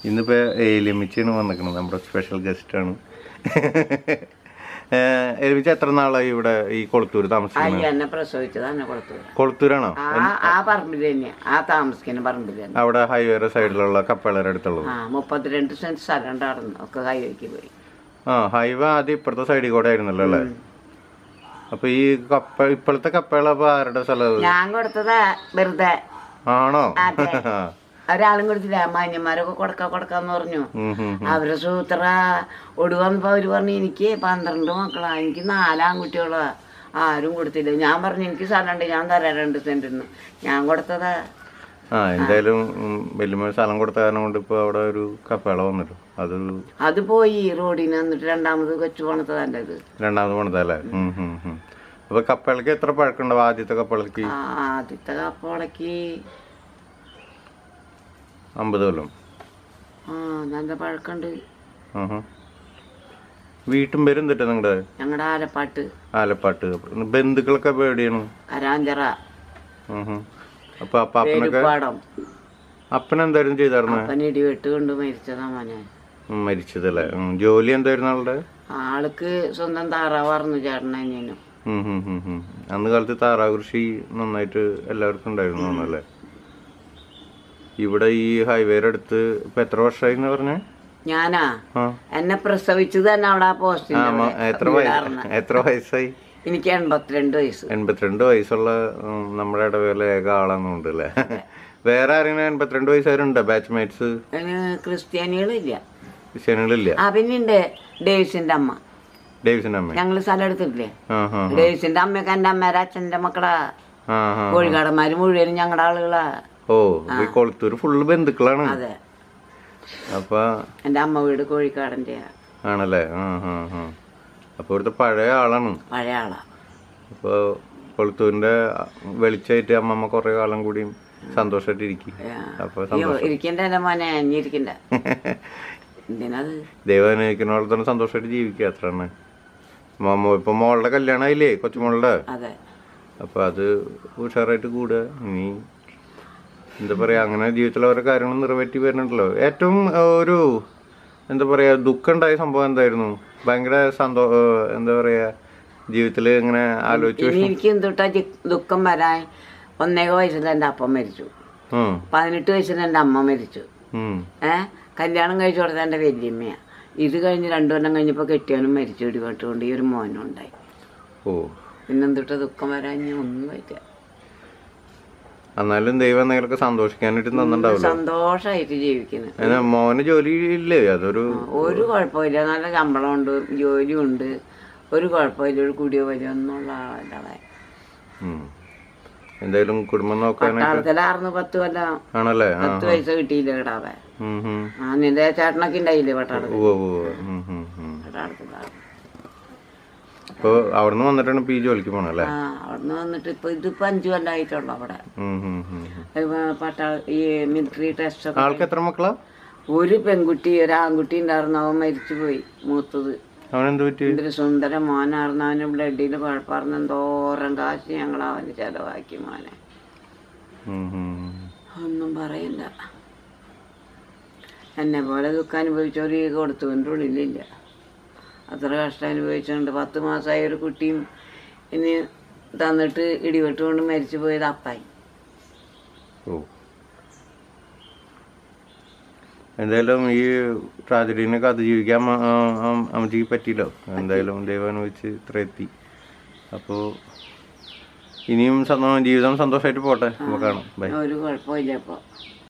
ഇന്നിപ്പോ എലിമിച്ചാണ് വന്നിക്കുന്നത് നമ്മുടെ special guest ആണ് എലിമിച്ച എത്ര നാളായി ഇവിടെ ഈ കൊളത്തൂര് താമസിക്കുന്നത് അയ്യ എന്നെ പ്രസവിച്ചത് എന്നെ കൊടുത്തു കൊളത്തൂരാണോ ആ ആ പറമ്പിൽ തന്നെയാ ആ താമസിക്കുന്ന പറമ്പിൽ തന്നെ അവിടെ ഹൈവേയുടെ സൈഡിലുള്ള കപ്പേളയുടെ അടുത്തുള്ളത് ആ മുപ്പത്തിരണ്ട് സെന്റ് സ്ഥലം ഉണ്ടായിരുന്നു ഒക്കെ കൈവയ്ക്ക് പോയി ആ ഹൈവേ ആദ്യം ഇപ്പുറത്തെ സൈഡിൽ കൂടെ ആയിരുന്നല്ലോ അല്ലേ അപ്പൊ ഈ കപ്പ ഇപ്പോഴത്തെ കപ്പേള അപ്പൊ ആരുടെ സ്ഥലം ഞാൻ കൊടുത്തതാ വെറുതെ ആണോ അതെ. ഒരാളും കൊടുത്തില്ല മാന്യന്മാരൊക്കെ കൊടുക്ക കൊടുക്കാന്ന് പറഞ്ഞു ഉം, ഉം. അവരെ സൂത്ര ഒടുവന്നപ്പോ അവര് പറഞ്ഞു എനിക്ക് പന്ത്രണ്ട് മക്കളാ എനിക്ക് നാലാൺകുട്ടികളാ ആരും കൊടുത്തില്ല ഞാൻ പറഞ്ഞു എനിക്ക് സ്ഥലമുണ്ട് ഞാൻ തരാം രണ്ട് സെന്റിന്ന് ഞാൻ കൊടുത്തതാ ആ എന്തായാലും വലിയ സ്ഥലം കൊടുത്ത കാരണം കൊണ്ട് ഇപ്പൊ അവിടെ ഒരു കപ്പേള വന്നിട്ടു അതൊരു അത് പോയി റോഡിന് എന്നിട്ട് രണ്ടാമത് കൊച്ചു പണിത്തതാ എൻ്റെ ഇത് രണ്ടാമത് പണിതല്ലേ ഉം, ഉം, ഉം. അപ്പൊ കപ്പേളക്ക് എത്ര പഴക്കമുണ്ടാവും ആദ്യത്തെ കപ്പേളക്ക് ആ, ആദ്യത്തെ കപ്പോളക്ക് അമ്പത് കൊല്ലം ആ നല്ല പഴക്കമുണ്ട് ആഹാ. വീട്ടും പേര് എന്തിട്ടാ നിങ്ങളുടെ ഞങ്ങളുടെ ആലപ്പാട്ട് ആലപ്പാട്ട് ബന്ധുക്കളൊക്കെ ഇപ്പൊ എവിടെയാണ് കരാഞ്ചറ ആഹാ. അപ്പൊ അപ്പൊ അപ്പനൊക്കെ പേരുപ്പാടം അപ്പൻ എന്തായിരുന്നു ചെയ്തായിരുന്നു അപ്പൻ ഇടിവെട്ട് കൊണ്ട് മരിച്ചതാ മോനെ മരിച്ചതല്ലേ ഉം. ജോലി എന്തായിരുന്നു ആളുടെ ആൾക്ക് സ്വന്തം താറാവാർന്നു ചേട്ടനനിയനും ഉം, ഉം, ഉം, ഉം. അന്ന് കാലത്ത് താറാവ് കൃഷി നന്നായിട്ട് എല്ലാവർക്കും ഉണ്ടായിരുന്നു തോന്നുന്നല്ലേ ഇവിടെ ഈ ഹൈവേയുടെ അടുത്ത് ഇപ്പൊ എത്ര വർഷമായി എന്ന് പറഞ്ഞേ ഞാനാ ആ എന്നെ പ്രസവിച്ചത് തന്നെ അവിടെ ആ ആ, പോസ്റ്റിന്റെ മ- അവിടെ എത്ര വയസ്സ് എത്ര വയസ്സായി എനിക്ക് എൺപത്തിരണ്ട് വയസ്സ് എൺപത്തിരണ്ട് വയസ്സുള്ള ഉം, നമ്മുടെ ഇടവേള ഏക ആളാന്നുണ്ട് അല്ലേ വേറെ ആരെങ്കിലും എൺപത്തിരണ്ട് വയസ്സുകാരുണ്ടോ ബാച്ച് മേറ്റ്സ് അതിന് ക്രിസ്ത്യാനികളില്ല ക്രിസ്ത്യാനികളില്ല ആ പിന്നുണ്ട് ഡേവിസിന്റെ അമ്മ ഡേവിസിന്റെ അമ്മ ഞങ്ങള് സ്ഥലം എടുത്തിട്ടില്ലേ ആ ആ ഡേവിസിന്റെ അമ്മയൊക്കെ എന്റെ അമ്മേരെ അച്ഛന്റെ മക്കളാ ആ ആ കോഴിക്കാടന്മാര് മുഴുവനും ഞങ്ങളുടെ ആളുകളാ ഓ ഈ കൊളത്തൂര് ഫുള്ള് ബന്ധുക്കളാണ് അതെ അപ്പൊ എന്റെ അമ്മ വീട് കോഴിക്കാടന്റെ ആണല്ലേ ആ ആ ആ അപ്പൊ ഇവിടുത്തെ പഴയ ആളാണ് പഴയ ആളാ അപ്പൊ കൊളത്തൂരിന്റെ വെളിച്ചായിട്ട് അമ്മമ്മ കുറെ കാലം കൂടിയും സന്തോഷമായിട്ട് ഇരിക്കും അപ്പൊ അയ്യോ ഇരിക്കണ്ട എന്റെ മോനെ ഇനി ഇരിക്കണ്ട എന്തിനത് ദൈവം അനുഭവിക്കുന്നോടത്തോളം സന്തോഷമായിട്ട് ജീവിക്കുക അത്രയാണ് മമ്മ ഇപ്പൊ മോളുടെ കല്യാണമായില്ലേ കൊച്ചുമോളുടെ അതെ അപ്പൊ അത് ഉഷാറായിട്ട് കൂടുക ഇനി എന്താ പറയാ അങ്ങനെ ജീവിതത്തിലെ ഓരോ കാര്യങ്ങൾ നിറവേറ്റി വരുന്നുണ്ടല്ലോ ഏറ്റവും ആ, ഒരു എന്താ പറയാ ദുഃഖം ഉണ്ടായ സംഭവം എന്തായിരുന്നു ഭയങ്കര സന്തോ ആ, എന്താ പറയാ ജീവിതത്തിൽ ഇങ്ങനെ ആലോചിച്ചു ഇനി എനിക്ക് എന്തുട്ടാ ജി- ദുഃഖം വരാൻ ഒന്നേക വയസ്സിൽ എൻ്റെ അപ്പം മരിച്ചു ഉം, പതിനെട്ട് വയസ്സിൽ എൻ്റെ അമ്മ മരിച്ചു ഉം, ഏ കല്യാണം കഴിച്ചു കൊടുത്ത എൻ്റെ വല്യമ്മയാ ഇത് കഴിഞ്ഞ് രണ്ടു കൊല്ലം കഴിഞ്ഞപ്പോൾ കെട്ടിയവനും മരിച്ചു ഇടിവെട്ടുകൊണ്ട് ഈ ഒരു മോനും ഉണ്ടായി ഓ പിന്നെന്തുട്ട ദുഃഖം വരാൻ ഇനി ഒന്നും പറ്റില്ല എന്നാലും ദൈവം എന്തെങ്കിലുമൊക്കെ സന്തോഷിക്കാനായിട്ട് തന്നിട്ടുണ്ടാവില്ല സന്തോഷമായിട്ട് ജീവിക്കുന്നു അതിന് മോന് ജോലി ഇല്ലേ അതൊരു ഒരു കുഴപ്പമില്ല നല്ല ശമ്പളമുണ്ട് ജോലിയുണ്ട് ഒരു കുഴപ്പമില്ല ഒരു കുടിയോ വലിയോ ഒന്നുള്ള ആളെ ഉം. എന്തായാലും കുടുംബം നോക്കാനായിട്ട് പട്ടാളത്തിലാർന്ന് പത്ത് കൊല്ലം ആണല്ലേ ആ പത്ത് പൈസ കിട്ടിയില്ല കിടാവെ ഉം, ഉം. ആ നിന്റെ ചേട്ടനൊക്കെ ഉണ്ടായില്ലേ പട്ടാളത്തിൽ ഉവ്വ് ഉവ്വ് ഉവ്വ്. ഉം, ഉം, ഉം. പട്ടാളത്തിലാർന്ന് അപ്പൊ അവിടുന്ന് വന്നിട്ടാണ് ഇപ്പൊ ഈ ജോലിക്ക് പോണേ അല്ലേ ആ അവിടുന്ന് വന്നിട്ട് ഇപ്പൊ ഇതിപ്പോ അഞ്ചു കൊല്ലമായിട്ടുള്ളൂ അവിടെ ഉം, ഉം, ഉം. ഇപ്പൊ പട്ടാള ഈ മിലിറ്ററി ടെസ്റ്റ് ഒക്കെ ആൾക്ക് എത്ര മക്കളാ ഒരു പെൺകുട്ടി ഒരു ആൺകുട്ടി ഉണ്ടായിരുന്നു അവൻ മരിച്ചുപോയി മൂത്തത് അവനെന്ത് പറ്റി എന്തൊരു സുന്ദര മോനായിരുന്നു അവന് ബ്ലഡിൽ കുഴപ്പമായിരുന്നു എന്തോരം കാശ് ഞങ്ങൾ അവന് ചെലവാക്കി മോനെ ഉം, ഉം. ഒന്നും പറയില്ല എന്നെ പോലെ ദുഃഖം അനുഭവിച്ചവർ ഈ കൊടുത്തവൻ്റെ ഉള്ളിലില്ല അത്ര കഷ്ടം അനുഭവിച്ചുകൊണ്ട് പത്ത് മാസമായ ഒരു കുട്ടിയും ഇനി തന്നിട്ട് ഇടിവെട്ടുകൊണ്ട് മരിച്ചു പോയത് അപ്പായി ഓ എന്തായാലും ഈ ട്രാജഡീനൊക്കെ അതിജീവിക്കാൻ അമ്മ- ആ, ആ, അമ്മച്ചിക്ക് പറ്റിയില്ലോ എന്തായാലും ദൈവം അനുഭവിച്ച് ഇത്ര എത്തി അപ്പോൾ ഇനിയും സന്തോ- ജീവിതം സന്തോഷമായിട്ട് പോട്ടെ നമുക്ക് കാണാം ബൈ ഒരു കുഴപ്പമില്ല ഇപ്പോൾ